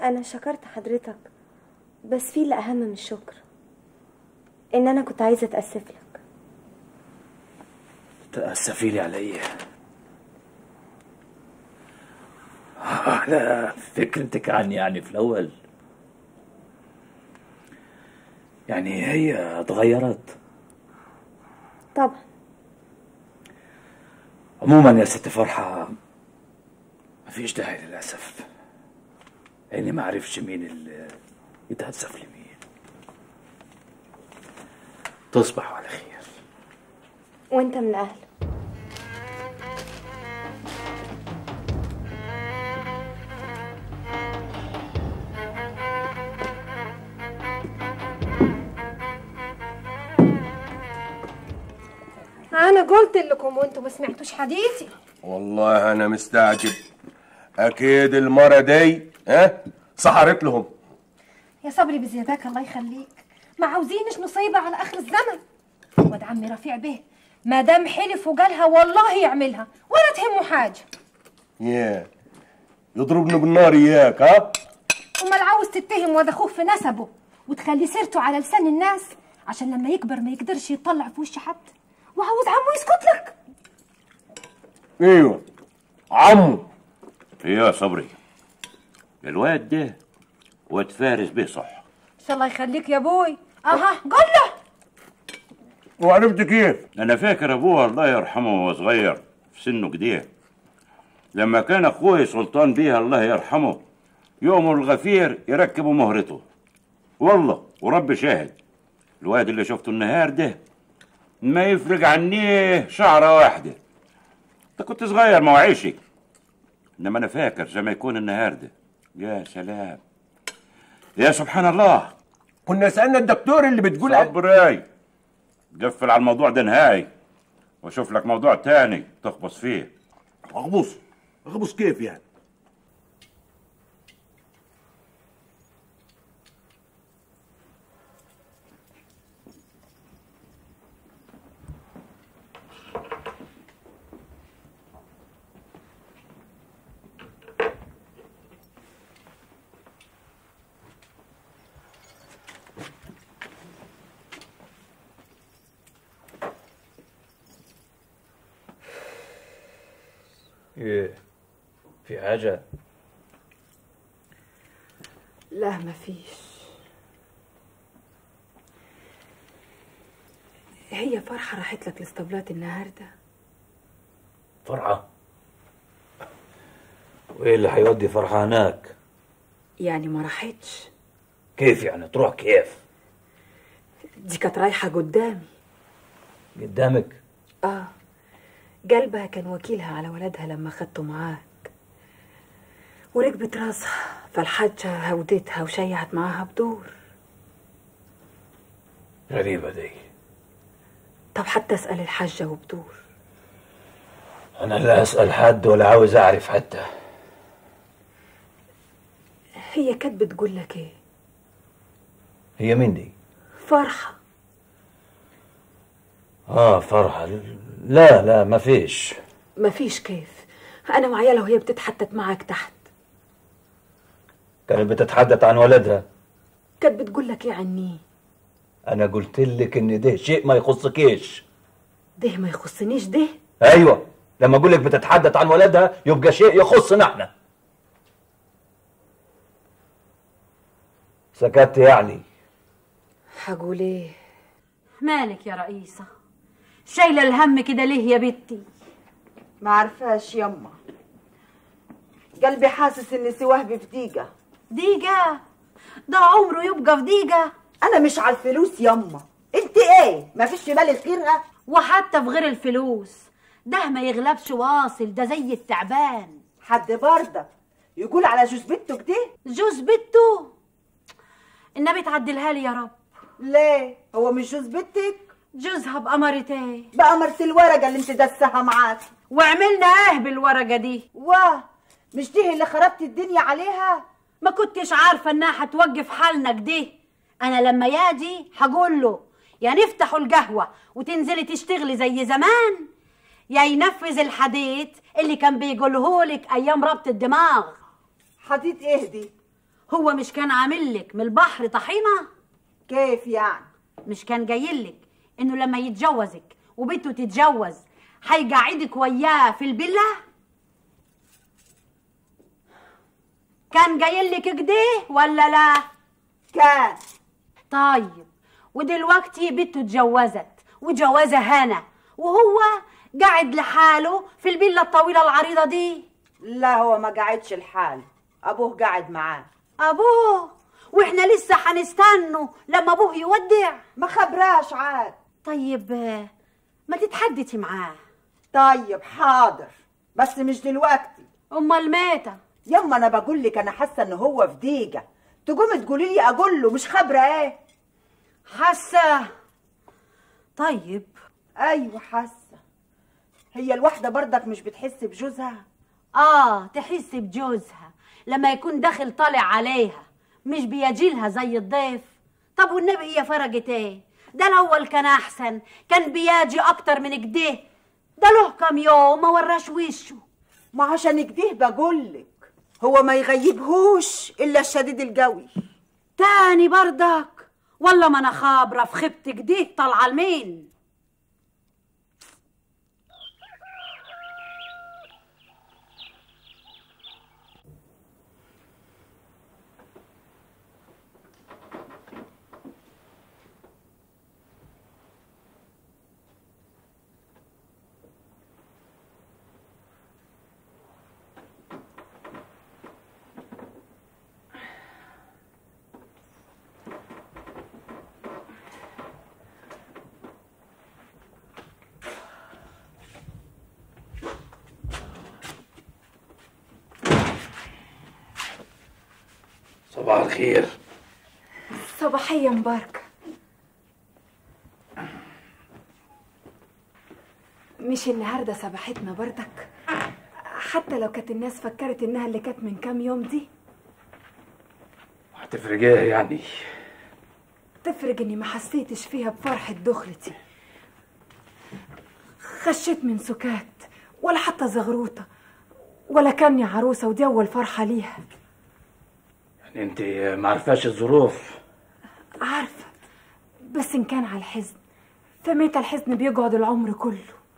انا شكرت حضرتك بس في اللي اهم من الشكر ان انا كنت عايزه اتاسف لك تأسفي لي على ايه على فكرتك عني يعني في الاول يعني هي اتغيرت طبعا عموما يا ست فرحة مفيش داعي للأسف لأني ما عرفش مين اللي يتأسف لمين تصبحوا على خير وانت من اهله انا قلت لكم وانتم ما سمعتوش حديثي والله انا مستعجب اكيد المره دي ها سحرت لهم يا صبري بزياداك الله يخليك ما عاوزينش نصيبة على اخر الزمن واد عمي رفيع به ما دام حلف وقالها والله يعملها ولا تهمه حاجه يا يضربني بالنار اياك ها امال عاوز تتهم واد اخوه في نسبه وتخلي سيرته على لسان الناس عشان لما يكبر ما يقدرش يطلع في وش حد وعاوز عمه يسكت لك ايوه عمو ايه يا صبري الواد ده واد فارس به صح ان شاء الله يخليك يا ابوي اها قول له وعرفت كيف انا فاكر ابوه الله يرحمه وهو صغير في سنه كده لما كان اخوي سلطان بيه الله يرحمه يوم الغفير يركبوا مهرته والله ورب شاهد الواد اللي شفته النهار ده ما يفرق عنيه شعره واحده انت كنت صغير ما وعيشك انما انا فاكر زي ما يكون النهار ده يا سلام يا سبحان الله كنا سالنا الدكتور اللي بتقول صبري قفل على الموضوع ده نهائي واشوف لك موضوع تاني تخبص فيه اغبص اغبص كيف يعني ايه في حاجة لا مفيش هي فرحة راحت لك الاسطبلات النهاردة فرحة وايه اللي هيودي فرحة هناك يعني ما راحتش كيف يعني تروح كيف دي كانت رايحة قدامي قدامك اه قلبها كان وكيلها على ولدها لما خدته معاك وركبت راسها فالحاجة هودتها وشيعت معاها بدور غريبة دي طب حتى اسأل الحاجة وبدور انا لا اسأل حد ولا عاوز اعرف حتى هي كانت بتقول لك ايه هي مين دي فرحة اه فرحة لا لا ما فيش مفيش كيف انا وعيالها وهي بتتحتت معاك تحت كانت بتتحدث عن ولدها كانت بتقول لك ايه عني انا قلت لك ان ده شيء ما يخصكيش ده ما يخصنيش ده ايوه لما اقول لك بتتحدث عن ولدها يبقى شيء يخصنا احنا سكت يعني هقول ايه مالك يا رئيسة شايلة الهم كده ليه يا بنتي ما عرفاش يما قلبي حاسس ان سواه بفديقة ديجا ده عمره يبقى في ديجا انا مش على الفلوس يما انت ايه ما فيش في بالك غيرها وحتى في غير الفلوس ده ما يغلبش واصل ده زي التعبان حد برضه يقول على جوز بنته كده جوز بنته النبي تعدلها لي يا رب ليه هو مش جوز بنتك جوزها بقمرتين بقمرة الورقة اللي انت دسها معاك وعملنا ايه بالورقة دي واه مش دي اللي خربت الدنيا عليها ما كنتش عارفة انها هتوقف حالنا كده انا لما ياجي هقول له يا نفتحوا القهوة وتنزلي تشتغلي زي زمان يا ينفذ الحديث اللي كان بيقولهولك ايام ربط الدماغ حديد ايه دي هو مش كان عامل لك من البحر طحينه كيف يعني مش كان جاي لك انه لما يتجوزك وبنته تتجوز هيقعدك وياه في الفيلا كان جاي لك كده ولا لا كان طيب ودلوقتي بنته اتجوزت وجوازها هنا وهو قاعد لحاله في الفيلا الطويله العريضه دي لا هو ما قعدش الحال ابوه قاعد معاه ابوه واحنا لسه هنستنوا لما ابوه يودع ما خبراش عاد طيب آه، ما تتحدثي معاه طيب حاضر بس مش دلوقتي امال ماتة يما انا بقول لك انا حاسه ان هو في ضيقه تقومي تقولي لي اقول له مش خبره ايه حاسه طيب ايوه حاسه هي الواحده برضك مش بتحس بجوزها اه تحس بجوزها لما يكون داخل طالع عليها مش بيجيلها زي الضيف طب والنبي هي فرقت ايه ده الاول كان احسن كان بيجي اكتر من كده ده له كام يوم ما وراش وشه ما عشان كده بقول لك هو ما يغيبهوش الا الشديد القوي تاني بردك والله ما انا خابره في خيبتك دي طالعه لمين صباح الخير صباحية مباركة مش النهاردة صباحتنا بردك حتى لو كانت الناس فكرت انها اللي كانت من كام يوم دي هتفرق ايه يعني تفرق اني ما حسيتش فيها بفرحة دخلتي خشيت من سكات ولا حتى زغروطة ولا كاني عروسة ودي أول فرحة ليها يعني انت ما عارفاش الظروف عارفة بس إن كان على الحزن فميت الحزن بيقعد العمر كله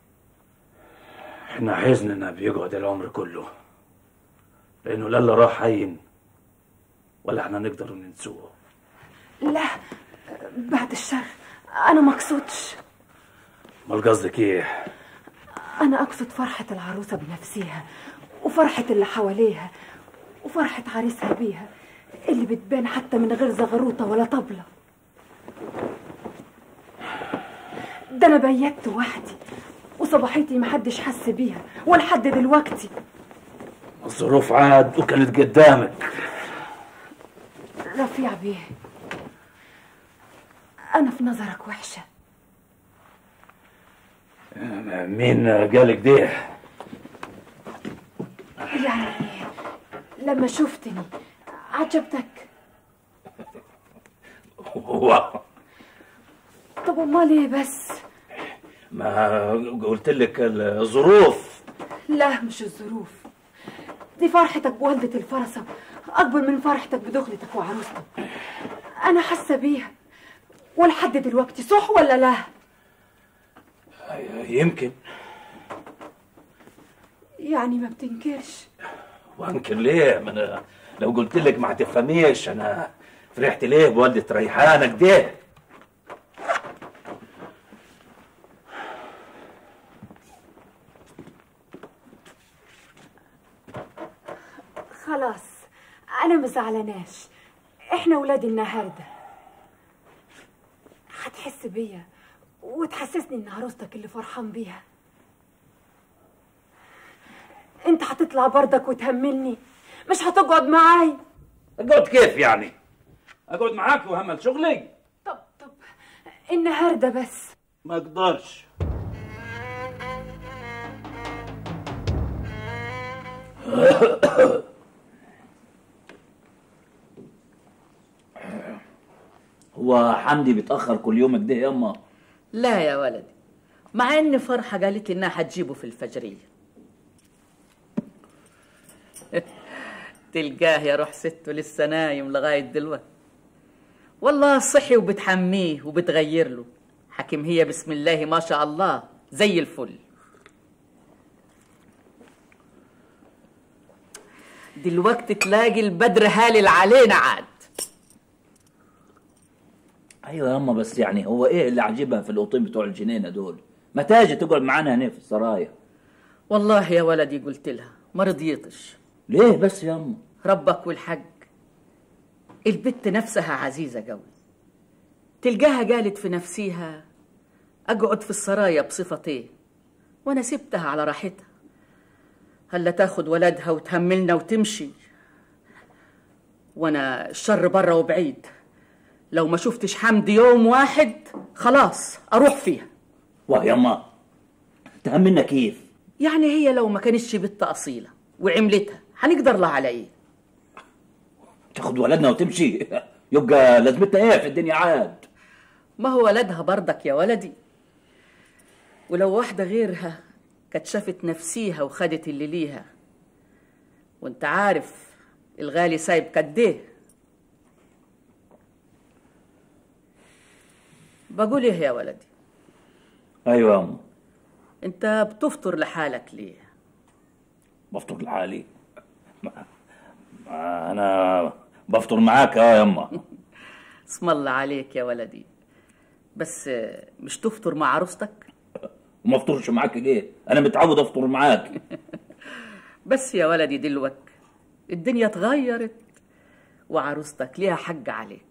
احنا حزننا بيقعد العمر كله لانه لا اللي راح هين ولا احنا نقدر ننسوه لا بعد الشر أنا ما أقصدش امال قصدك ايه أنا أقصد فرحة العروسة بنفسها وفرحة اللي حواليها وفرحة عريسها بيها اللي بتبان حتى من غير زغروطة ولا طبلة ده أنا بيت وحدي وصباحيتي محدش حس بيها ولحد دلوقتي الظروف عاد وكانت قدامك رفيع بيه أنا في نظرك وحشة مين قالك ده يعني لما شفتني عجبتك هو طب امال ايه بس ما قلت لك الظروف لا مش الظروف دي فرحتك بوالدة الفرسة أكبر من فرحتك بدخلتك وعروستك أنا حاسة بيها ولحد دلوقتي صح ولا لا؟ يمكن يعني ما بتنكرش وانكر ليه ما انا لو قلت لك ما هتفهميش انا فرحت ليه بوالدة ريحانة كده خلاص أنا ما زعلاناش إحنا ولاد النهاردة هتحس بيا وتحسسني إن عروستك اللي فرحان بيها أنت هتطلع بردك وتهملني مش هتقعد معاي اقعد كيف يعني اقعد معاك وهمل شغلي طب طب النهاردة بس ما اقدرش هو حمدي بيتأخر كل يوم كده ياما لا يا ولدي مع ان فرحة قالت لي انها هتجيبه في الفجرية تلقاه يا روح سته لسه نايم لغاية دلوقتي والله صحي وبتحميه وبتغير له حكيم هي بسم الله ما شاء الله زي الفل دلوقتي تلاقي البدر هالل علينا عاد ايوه يا اما بس يعني هو ايه اللي عجبها في الاوضتين بتوع الجنينه دول ما تاجي تقعد معانا هنا في السرايا والله يا ولدي قلت لها ما رضيتش ليه بس يا اما ربك والحج البت نفسها عزيزة قوي تلقاها قالت في نفسيها أقعد في السرايا بصفتين وأنا سبتها على راحتها هلا تاخد ولدها وتهملنا وتمشي وأنا الشر برا وبعيد لو ما شفتش حمد يوم واحد خلاص أروح فيها واه يا اما تهمنا كيف يعني هي لو ما كانتش بنت أصيلة وعملتها هنقدر لها على إيه تاخد ولدنا وتمشي يبقى لازمتنا ايه في الدنيا عاد ما هو ولدها برضك يا ولدي ولو واحدة غيرها كانت شافت نفسيها وخدت اللي ليها وانت عارف الغالي سايب كديه بقول ايه يا ولدي ايوه يا اما انت بتفطر لحالك ليه بفطر لحالي ما- ما انا بفطر معاك اه يا اما اسم الله عليك يا ولدي بس آه، مش تفطر مع عروستك وما افطرش معاك ليه انا متعود افطر معاك بس يا ولدي دلوك الدنيا اتغيرت وعروستك ليها حق عليك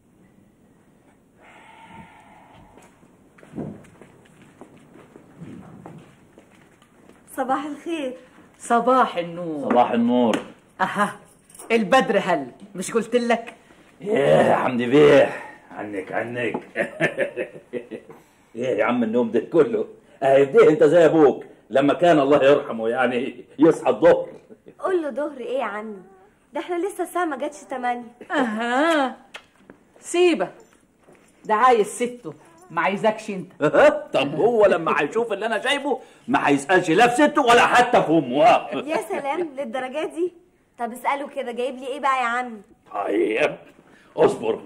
صباح الخير صباح النور صباح النور اها البدر هل مش قلت لك يا حمدي بيه عنك عنك ايه يا عم النوم ده كله اهي بديه انت زي ابوك لما كان الله يرحمه يعني يصحى الظهر قول له ظهر ايه يا عمي ده احنا لسه الساعه ما جاتش 8 اها سيبه ده عايز سته ما عايزكش انت طب هو لما هيشوف اللي انا شايفه ما هيسالش لا في سته ولا حتى في امه يا سلام للدرجه دي طب اساله كده جايب لي ايه بقى يا عمي طيب اصبر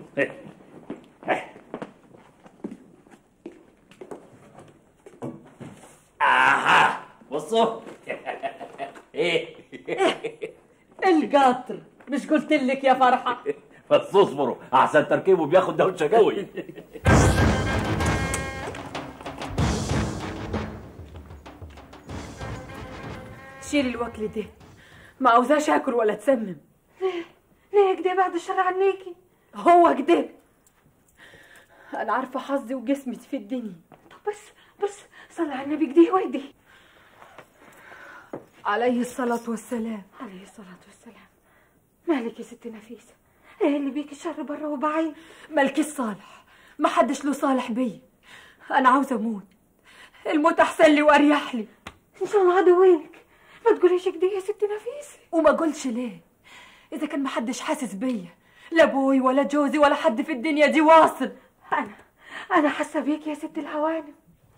اها بصوا ايه القطر مش قلت لك يا فرحه بس اصبروا احسن تركيبه بياخد دوشه قوي شيل الوكل ده ما عاوزاش اكل ولا اتسمم ليه كده بعد الشر عنيكي هو كده انا عارفه حظي وجسمي في الدنيا طب بس بس صلي على النبي كده ويدي عليه الصلاة والسلام عليه الصلاة والسلام مالك يا ست نفيسة ايه اللي بيك الشر بره وبعيد مالكيش صالح ما حدش له صالح بيا انا عاوزة اموت الموت احسن لي واريح لي ان شاء الله عدوينك ما تقوليش كده يا ست نفيسة وما اقولش ليه اذا كان محدش حاسس بيا لا ابوي ولا جوزي ولا حد في الدنيا دي واصل انا انا حاسه بيك يا ست الهوانم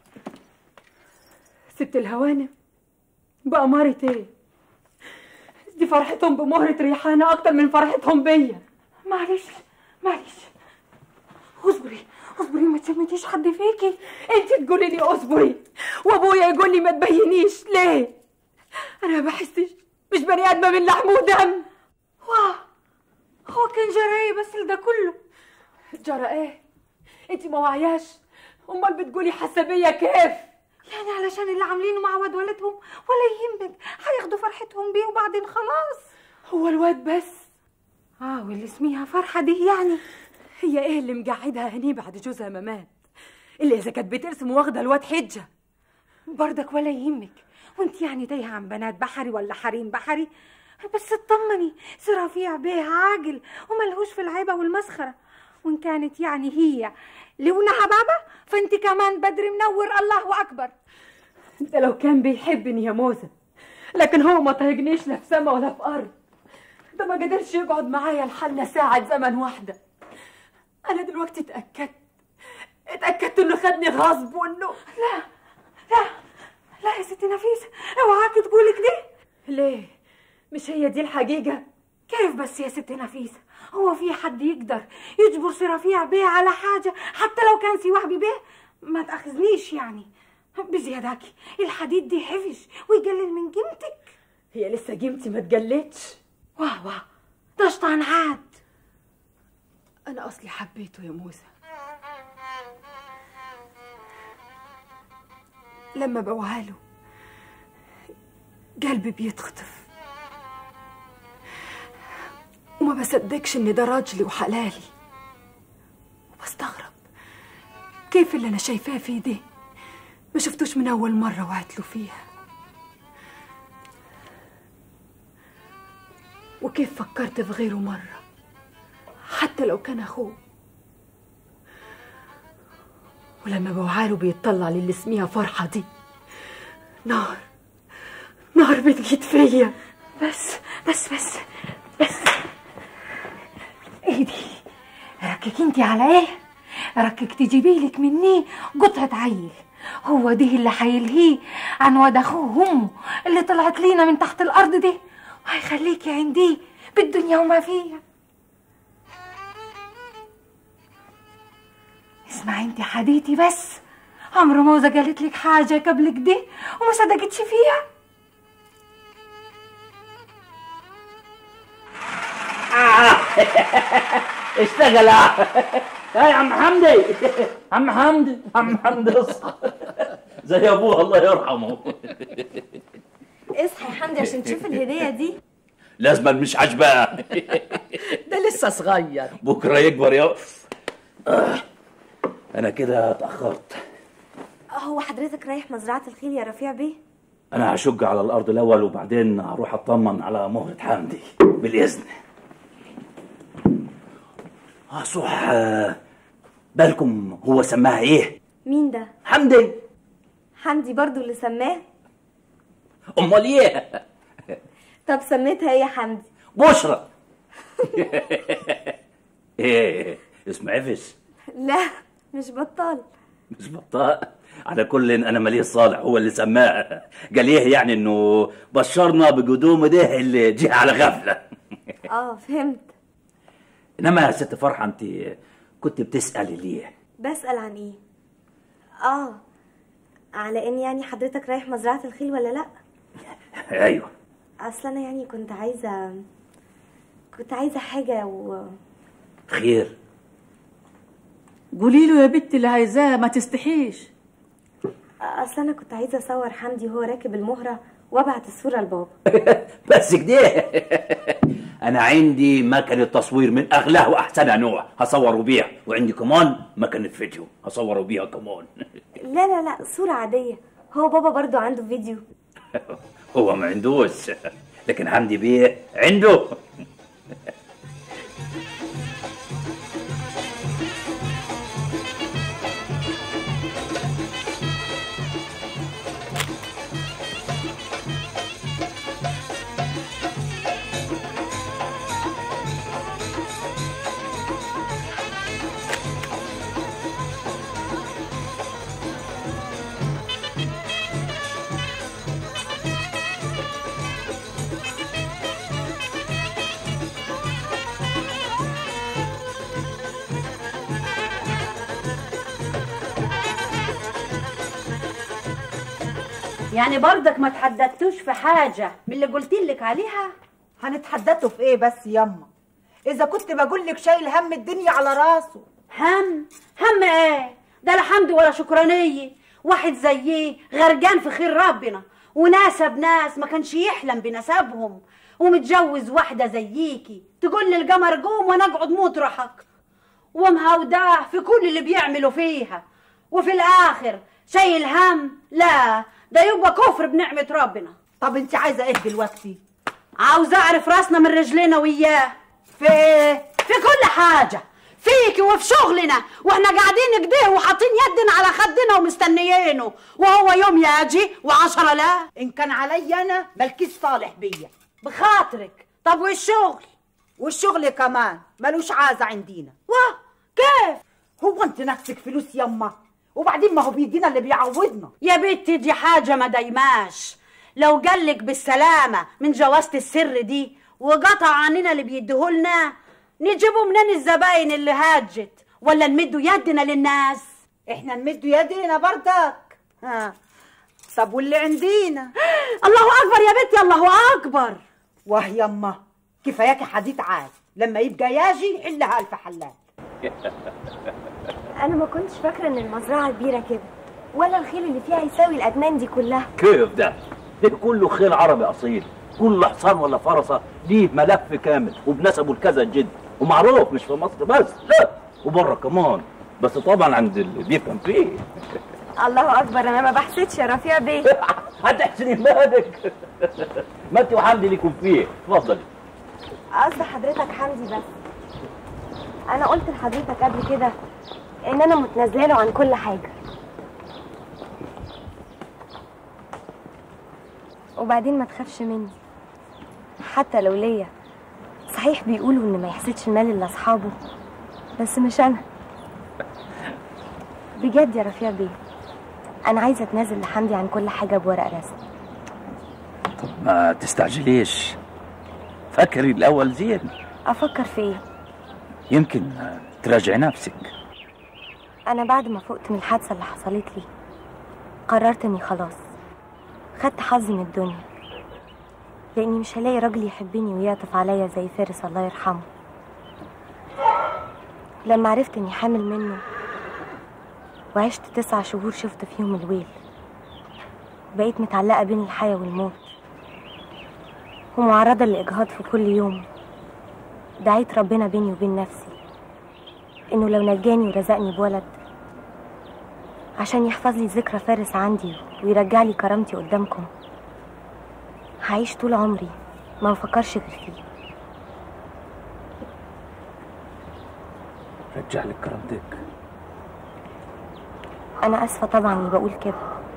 ست الهوانم بأمارة ايه دي فرحتهم بمهرة ريحانة اكتر من فرحتهم بيا معلش معلش اصبري اصبري ما تسميتيش حد فيكي انت تقولي لي اصبري وابويا يقول لي ما تبينيش ليه انا ما بحسش مش بني ادمه من لحم ودم واه هو كان جرى ايه بس ده كله جرى ايه انت ما وعياش امال بتقولي حاسه بيا كيف يعني علشان اللي عاملينه مع واد والدهم ولا يهمك هياخدوا فرحتهم بيه وبعدين خلاص هو الواد بس اه واللي اسميها فرحه دي يعني هي ايه اللي مقعدها هني بعد جوزها ما مات اللي اذا كانت بترسم واخده الواد حجه برضك ولا يهمك وانت يعني تايهه عن بنات بحري ولا حريم بحري بس اطمني سي رفيع بيه عاجل وملهوش في العيبه والمسخره وان كانت يعني هي لونها بابا فانت كمان بدر منور الله اكبر ده لو كان بيحبني يا موزة لكن هو ما طهقنيش لا في سما ولا في ارض ده ما قدرش يقعد معايا لحالنا ساعة زمن واحدة انا دلوقتي اتأكدت اتأكدت انه خدني غصب وانه لا لا لا يا ستي نفيسة اوعاكي تقولي كده ليه مش هي دي الحقيقة كيف بس يا ست نفيسة هو في حد يقدر يجبر سي رفيع بيه على حاجة حتى لو كان سي وهبي بيه ما تأخذنيش يعني بزياداكي الحديد دي حفش ويقلل من قيمتك هي لسه قيمتي ما اتجلتش واه واه ده شطان عاد أنا أصلي حبيته يا موسى لما بوعاله قلبي بيتخطف وما بصدقش ان ده راجلي وحلالي وبستغرب كيف اللي انا شايفاه فيه ده ما شفتوش من اول مره وعدت له فيها وكيف فكرت في غيره مره حتى لو كان اخوه ولما بوعاله بيطلع للي اسميها فرحه دي نار نار بتجيد فيا بس بس بس بس ايه دي ركك انتي على ايه ركك تجيبي لك مني قطعة عيل هو ده اللي هيلهيه عن واد اخوه وامه اللي طلعت لينا من تحت الارض دي وهيخليكي عندي بالدنيا وما فيها اسمعي انتي حديتي بس عمر موزة قالت لك حاجة قبل كده وما صدقتش فيها اشتغل يا عم حمدي عم حمدي عم حمدي اصحى زي ابوه الله يرحمه اصحى يا حمدي عشان تشوف الهديه دي لازم مش عجباه ده لسه صغير بكره يكبر يا آه. انا كده اتاخرت هو حضرتك رايح مزرعه الخيل يا رفيع بيه انا هشج على الارض الاول وبعدين هروح اطمن على مهرة حمدي بالاذن اه صح آه، بالكم هو سماها ايه مين ده حمدي حمدي برضو اللي سماه امال ايه طب سميتها ايه يا حمدي بشرى ايه اسم عفش لا مش بطال مش بطاء على كل انا مليء صالح هو اللي سماها قال ايه يعني انه بشرنا بقدوم ده اللي جه على غفله اه فهمت انما يا ست فرحه انت كنت بتسالي ليه بسأل عن ايه اه على ان يعني حضرتك رايح مزرعة الخيل ولا لا ايوه اصل انا يعني كنت عايزة كنت عايزة حاجة و خير قولي له يا بنت اللي عايزاه ما تستحيش اصل انا كنت عايزة اصور حمدي وهو راكب المهرة وابعت الصورة لبابا بس كده انا عندي مكنه تصوير من اغلاه واحسنها نوع هصوره بيها وعندي كمان مكنه فيديو هصوره بيها كمان لا لا لا صورة عادية هو بابا برضو عنده فيديو هو ما عندوش لكن حمدي بيه عنده يعني برضك ما تحددتوش في حاجة من اللي قلتلك عليها هنتحدثوا في ايه بس يما اذا كنت بقول لك شايل هم الدنيا على راسه هم هم ايه ده لا حمد ولا شكرانية واحد زيه غرقان في خير ربنا وناسب ناس ما كانش يحلم بنسبهم ومتجوز واحدة زيكي تقول لي القمر قوم وانا اقعد مطرحك ومهوداه في كل اللي بيعملوا فيها وفي الاخر شايل هم لا ده يبقى كفر بنعمة ربنا طب انت عايزه ايه دلوقتي عاوز اعرف راسنا من رجلنا وياه في ايه في كل حاجه فيك وفي شغلنا واحنا قاعدين كده وحاطين يدنا على خدنا ومستنيينه وهو يوم يجي وعشرة لا ان كان عليا انا مالكيش صالح بيا بخاطرك طب والشغل والشغل كمان ملوش عازه عندينا واه كيف هو انت نفسك فلوس يما وبعدين ما هو بيدينا اللي بيعوضنا يا بنتي دي حاجه ما دايماش لو جالك بالسلامه من جوازة السر دي وقطع عننا اللي بيديهولنا نجيبوا منين الزباين اللي هاجت ولا نمدوا يدنا للناس احنا نمد يدينا برضك ها طب واللي عندينا الله اكبر يا بنتي الله اكبر واه يما كفاياك حديث عاد لما يبقى ياجي يحلها الف حلال انا ما كنتش فاكره ان المزرعه كبيره كده ولا الخيل اللي فيها يساوي الادنان دي كلها كيف ده؟ ده كله خيل عربي اصيل كل حصان ولا فرسه ليه ملف كامل وبنسبه لكذا الجد ومعروف مش في مصر بس لا وبره كمان بس طبعا عند اللي بيفهم فيه الله اكبر انا ما بحسدش يا رفيع بيه هتحسني مالك ما انت وحمدي ليكم فيه اتفضلي قصد حضرتك حمدي بس انا قلت لحضرتك قبل كده ان انا متنازله له عن كل حاجه وبعدين ما تخافش مني حتى لو ليا صحيح بيقولوا ان ما يحسدش المال الا اصحابه بس مش انا بجد يا رفيع بيه انا عايزه اتنازل لحمدي عن كل حاجه بورق رسمي ما تستعجليش فكري الأول زين افكر في ايه يمكن تراجعي نفسك انا بعد ما فقت من الحادثه اللي حصلت لي قررت اني خلاص خدت حظي من الدنيا لاني مش هلاقي راجل يحبني ويعطف عليا زي فارس الله يرحمه لما عرفت اني حامل منه وعشت تسع شهور شفت فيهم الويل بقيت متعلقة بين الحياة والموت ومعرضة للإجهاض في كل يوم دعيت ربنا بيني وبين نفسي إنه لو نجاني ورزقني بولد عشان يحفظ لي ذكرى فارس عندي ويرجع لي كرامتي قدامكم هعيش طول عمري ما بفكرش غير فيه رجع لك كرامتك أنا آسفة طبعا إني بقول كده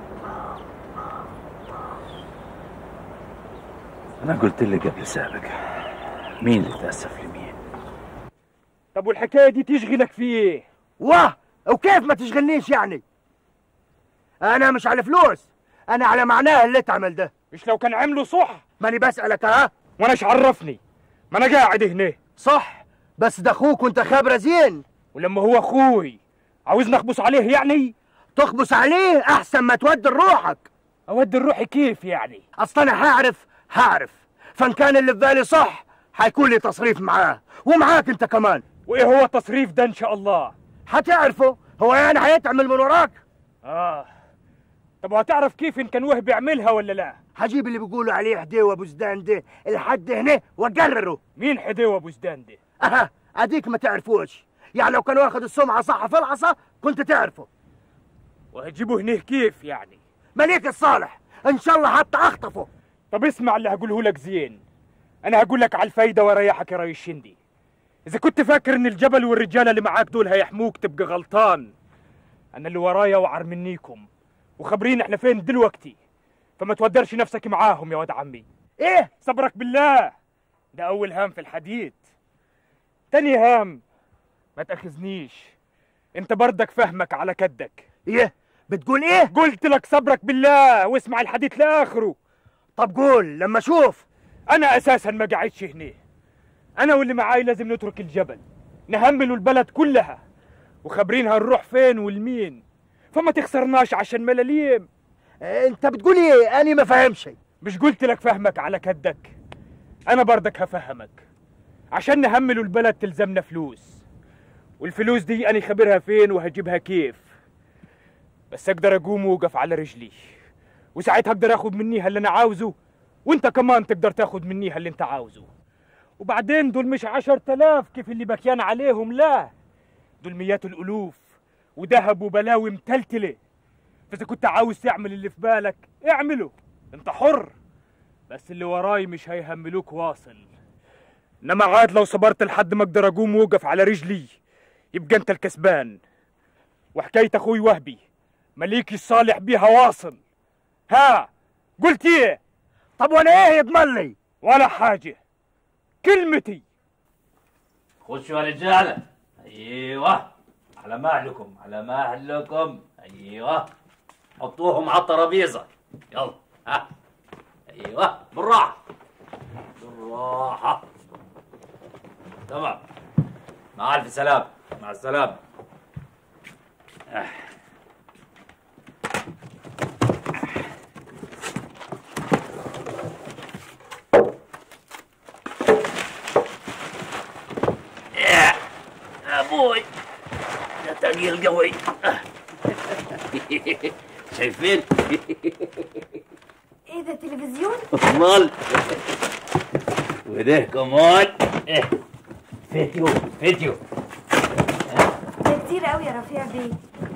أنا قلت لك قبل سابق مين اللي تأسف لمين طب والحكايه دي تشغلك في ايه واه وكيف ما تشغلنيش يعني انا مش على فلوس انا على معناها اللي تعمل ده مش لو كان عمله صح ماني بسألك ها وانا عرفني ما انا قاعد هنا صح بس ده اخوك وانت خابره زين ولما هو اخوي عاوزني اخبص عليه يعني تخبص عليه احسن ما تودي روحك اودي روحي كيف يعني اصل انا هعرف هعرف فان كان اللي في بالي صح هيكون لي تصريف معاه ومعاك انت كمان وايه هو التصريف ده ان شاء الله هتعرفه هو يعني هيتعمل من وراك اه طب وهتعرف كيف ان كان وهبي يعملها ولا لا هجيب اللي بيقولوا عليه حديوه ابو زدان ده لحد هنا واقرره مين حديوه ابو زدان ده اها اديك ما تعرفوش يعني لو كان واخد السمعه صح في العصا كنت تعرفه وهتجيبه هنا كيف يعني مليك الصالح ان شاء الله حتى اخطفه طب اسمع اللي هقوله لك زين انا هقول لك على الفايده واريحك يا ريس شندي اذا كنت فاكر ان الجبل والرجاله اللي معاك دول هيحموك تبقى غلطان انا اللي ورايا وعر منيكم وخبرين احنا فين دلوقتي فما تودرش نفسك معاهم يا واد عمي ايه صبرك بالله ده اول هام في الحديد تاني هام ما تاخذنيش انت بردك فهمك على كدك ايه بتقول ايه قلت لك صبرك بالله واسمع الحديث لاخره طب قول لما اشوف انا اساسا ما قاعدش هنا انا واللي معاي لازم نترك الجبل نهملوا البلد كلها وخبرينها نروح فين والمين فما تخسرناش عشان ملاليم انت بتقول ايه انا ما فاهمش مش قلت لك فهمك على كدك انا بردك هفهمك عشان نهملوا البلد تلزمنا فلوس والفلوس دي انا خبرها فين وهجيبها كيف بس اقدر اقوم واوقف على رجلي وساعتها اقدر اخد منيها اللي انا عاوزه وانت كمان تقدر تاخد منيها اللي انت عاوزه وبعدين دول مش عشر تلاف كيف اللي بكيان عليهم لا دول مئات الالوف وذهب وبلاوي متلتله فاذا كنت عاوز تعمل اللي في بالك اعمله انت حر بس اللي وراي مش هيهملوك واصل انما عاد لو صبرت لحد ما اقدر اقوم واوقف على رجلي يبقى انت الكسبان وحكايه اخوي وهبي مليكي الصالح بيها واصل ها قلت ايه طب وانا ايه يضمن لي ولا حاجه كلمتي خشوا يا رجاله ايوه على مهلكم على مهلكم ايوه حطوهم على الترابيزه يلا ها ايوه بالراحه بالراحة تمام مع ألف سلام مع السلامة يا ابوي ده تقيل قوي شايفين ايه ده تلفزيون امال وده كمان فيديو فيديو ده كتير قوي يا رفيع بيه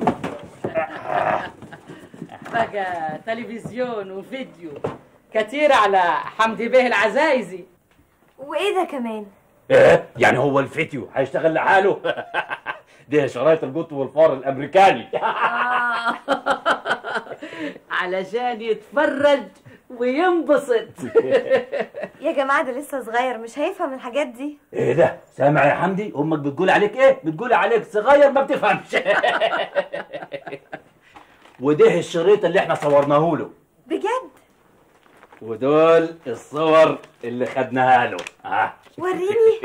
بقى تلفزيون وفيديو كتير على حمدي بيه العزايزي وايه ده كمان ايه يعني هو الفيديو هيشتغل لحاله ده شرايط القط والفار الامريكاني علشان يتفرج وينبسط يا جماعه ده لسه صغير مش هيفهم الحاجات دي ايه ده سامع يا حمدي امك بتقول عليك ايه بتقول عليك صغير ما بتفهمش وده الشريط اللي احنا صورناه له بجد ودول الصور اللي خدناها له ها وريني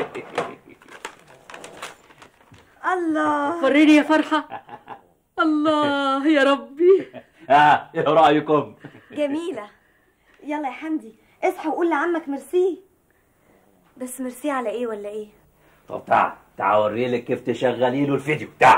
الله وريني يا فرحة الله يا ربي ها ايه رايكم جميله يلا يا حمدي اصحى وقول لعمك ميرسي بس ميرسي على ايه ولا ايه طب تعال تعال اوريلك كيف تشغلي له الفيديو تعال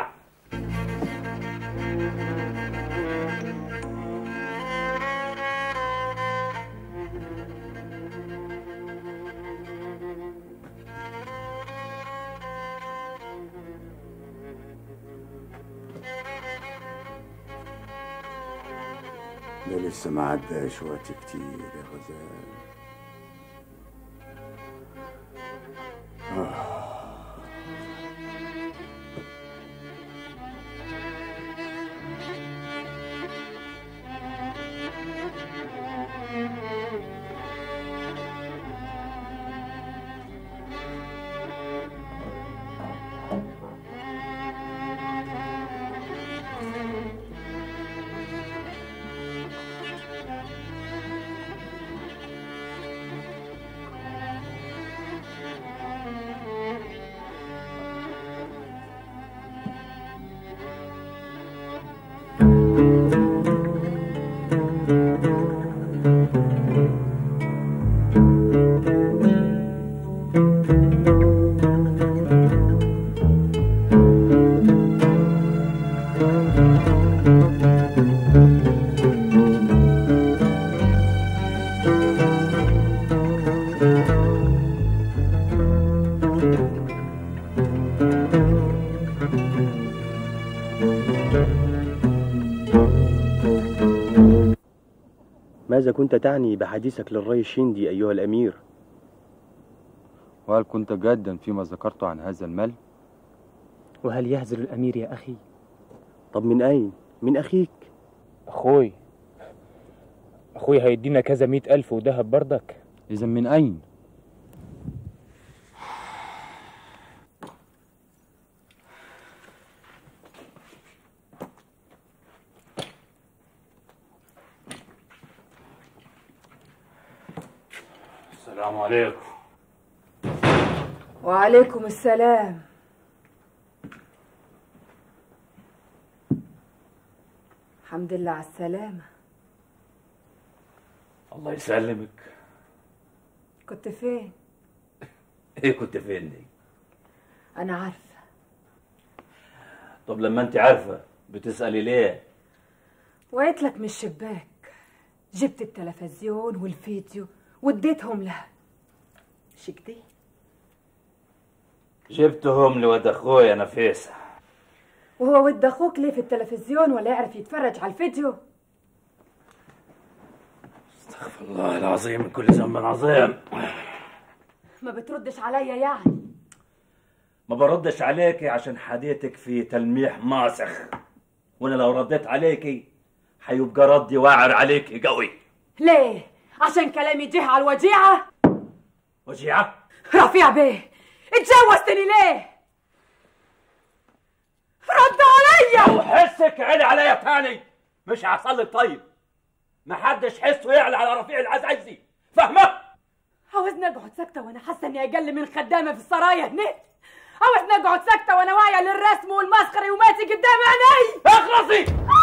ده لسه ما عداش وقت كتير يا غزال آه. ماذا كنت تعني بحديثك للري الشندي أيها الأمير؟ وهل كنت جادا فيما ذكرت عن هذا المال؟ وهل يهزل الأمير يا أخي؟ طب من أين؟ من أخيك؟ أخوي أخوي هيدينا كذا مئة ألف وذهب بردك إذا من أين؟ السلام عليكم وعليكم السلام الحمد لله على السلامة الله يسلمك كنت فين؟ ايه كنت فين دي أنا عارفة طب لما انت عارفه بتسالي ليه وقعت لك من الشباك جبت التلفزيون والفيديو واديتهم لها مش كده؟ جبتهم لود اخويا نفيسه وهو ود اخوك ليه في التلفزيون ولا يعرف يتفرج على الفيديو؟ استغفر الله العظيم من كل ذنب عظيم ما بتردش عليا يعني ما بردش عليكي عشان حديتك في تلميح ماسخ وانا لو رديت عليكي هيبقى ردي واعر عليكي قوي ليه؟ عشان كلامي جه على الوجيعة؟ وجيعه رفيع بيه اتجوزتني ليه؟ رد عليا لو حسك عالي عليا تاني مش هحصل لك طيب محدش حسه يعلى على رفيع العزعزي فاهمه عاوزني اقعد ساكته وانا حاسه اني اقل من خدامه في السرايا هنا عاوزني اقعد ساكته وانا واعيه للرسم والمسخره وماتي قدام عيني اخلصي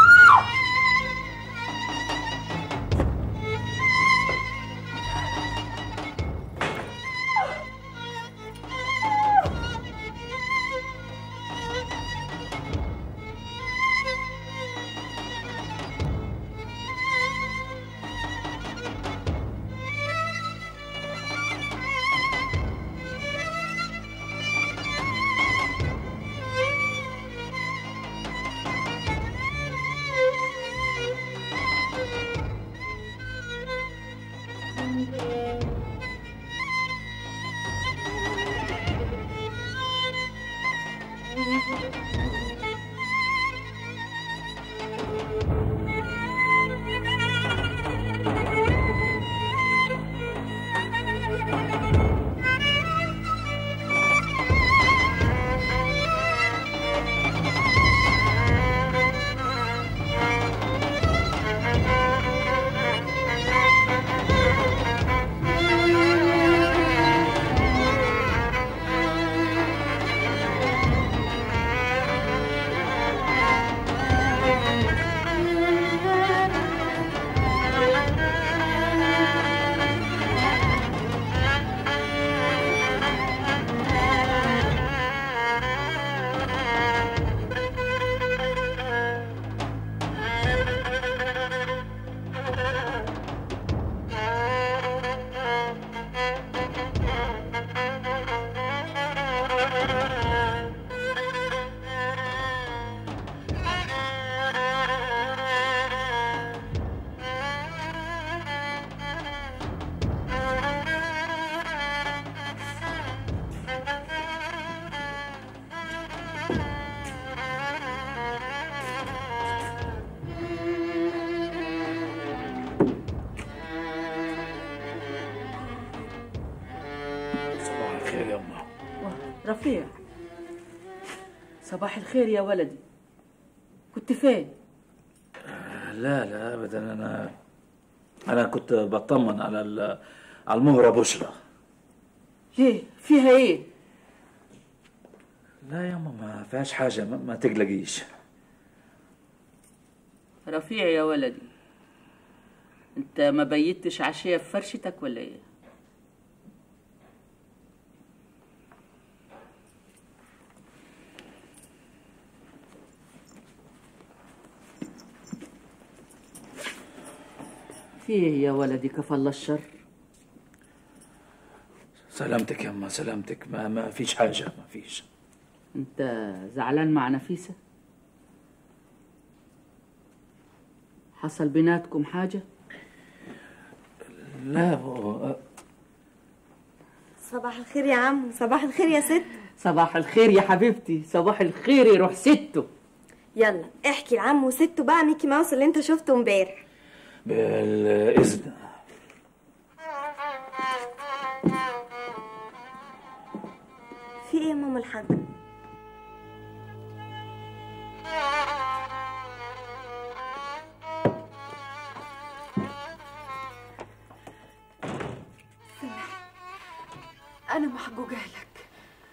صباح الخير يا أمه رفيع صباح الخير يا ولدي كنت فين لا لا ابدا انا انا كنت بطمن على ال- على المهره بشرى ليه فيها ايه لا يا ماما ما فيهاش حاجه ما, ما تقلقيش رفيع يا ولدي انت ما بيتش عشية في فرشتك ولا ايه في ايه يا ولدي كفى الله الشر سلامتك يا أما سلامتك ما ما فيش حاجه ما فيش انت زعلان مع نفيسة حصل بيناتكم حاجة لا هو- صباح الخير يا عم صباح الخير يا ست صباح الخير يا حبيبتي صباح الخير يروح سته يلا احكي لعم وسته بقى ميكي ماوس اللي انت شفته امبارح بالاذن في ايه يا ماما الحاجة انا محجوجه لك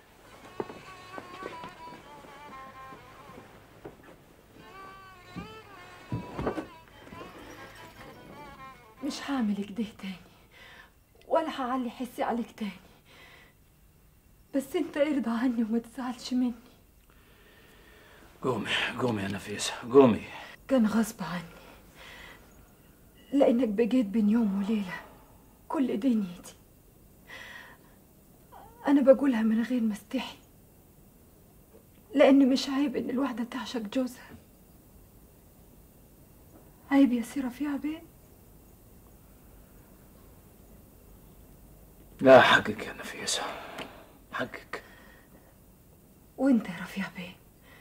مش هعمل كده تاني ولا هعلي حسي عليك تاني بس انت ارضى عني وما تزعلش مني قومي قومي يا نفيسه قومي كان غصب عني لانك بقيت بين يوم وليله كل دنيتي انا بقولها من غير ما استحي لان مش عيب ان الواحده تعشق جوزها عيب يا سي رفيع بيه لا حقك يا نفيسه حقك وانت يا رفيع بيه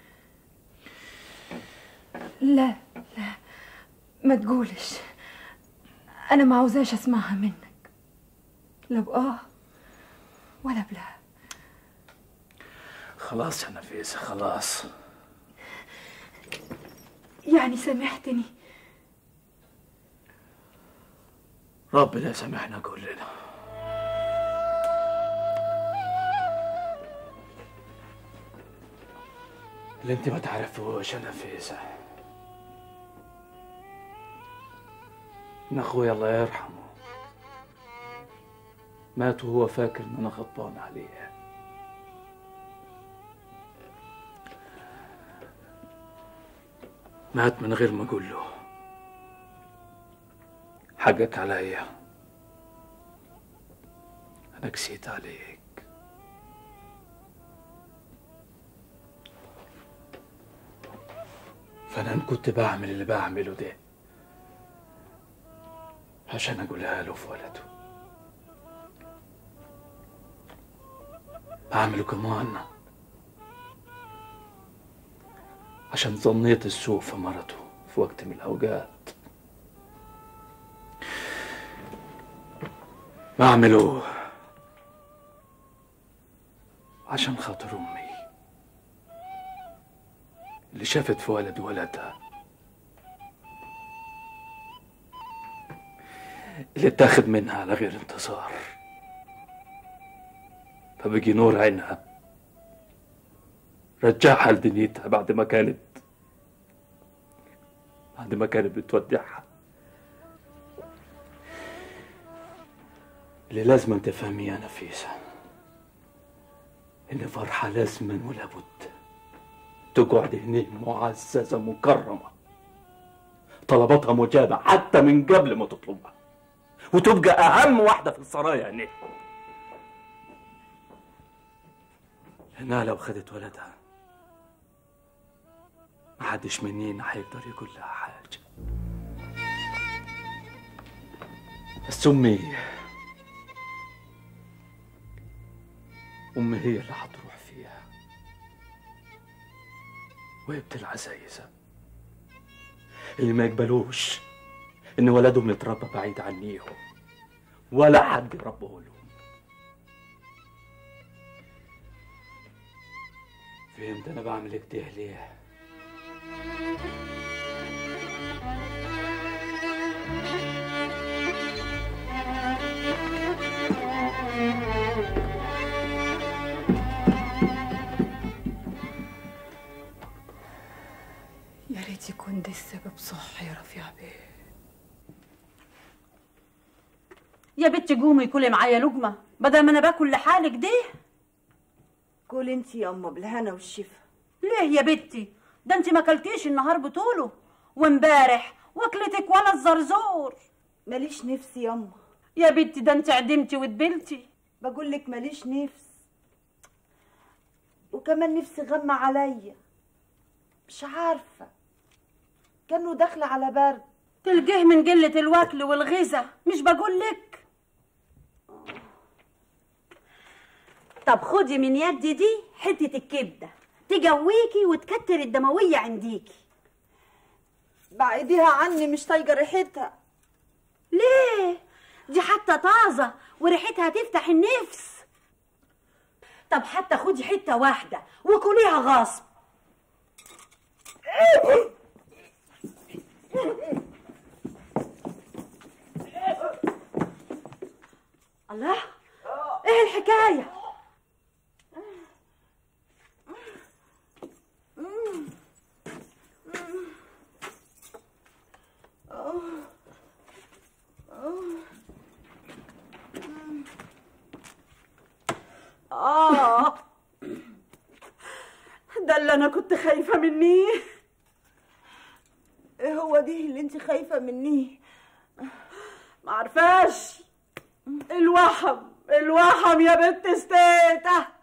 لا لا ما تقولش انا ما عاوزاش اسمعها منك لا بآه ولا بلا خلاص يا نفيسه خلاص يعني سامحتني ربنا يسامحنا كلنا اللي انت ما تعرفوش انا فيزا ان اخويا الله يرحمه مات وهو فاكر ان انا غضبان عليه مات من غير ما اقول له حقك عليا انا كسيت عليك فانا إن كنت بعمل اللي بعمله ده عشان اقولها له في ولده بعمله كمان عشان ظنيت السوء في مرته في وقت من الأوقات بعمله عشان خاطر أمي اللي شافت في ولد ولدها اللي اتاخد منها على غير انتصار فبقي نور عينها رجعها لدنيتها بعد ما كانت بعد ما كانت بتودعها اللي لازم تفهميه يا نفيسة إن فرحة لازما ولا بد تقعد هنا معززة مكرمة طلباتها مجابة حتى من قبل ما تطلبها وتبقى أهم واحدة في السرايا هنا لأنها لو خدت ولدها محدش مننا هيقدر يقول لها حاجة بس أمي أمي هي اللي هتروح فيها وهبة العزايزة اللي ما يقبلوش إن ولدهم يتربى بعيد عنيهم ولا حد يربه لهم فهمت أنا بعمل كده ليه؟ يا ريت يكون ده السبب صح يا رفيع بيه يا بنتي قومي كلي معايا لقمه بدل ما انا باكل لحالك دي كل انت يا اما بالهنا والشفا ليه يا بنتي ده انت ما اكلتيش النهار بطوله وامبارح واكلتك ولا الزرزور ماليش نفس ياما يا بنتي ده انت عدمتي ودبلتي بقول لك ماليش نفس وكمان نفسي غمى عليا مش عارفه كانه داخله على برد تلقيه من قله الوكل والغذا مش بقول لك طب خدي من يدي دي حته الكبده تجويكي وتكتر الدمويه عنديكي بعيديها عني مش طايقه ريحتها ليه دي حتى طازه وريحتها تفتح النفس طب حتى خدي حته واحده وكليها غصب الله ايه الحكايه اه ده اللي انا كنت خايفه منيه ايه هو دي اللي انت خايفه منيه معرفاش الوحم الوحم يا بنت ستيته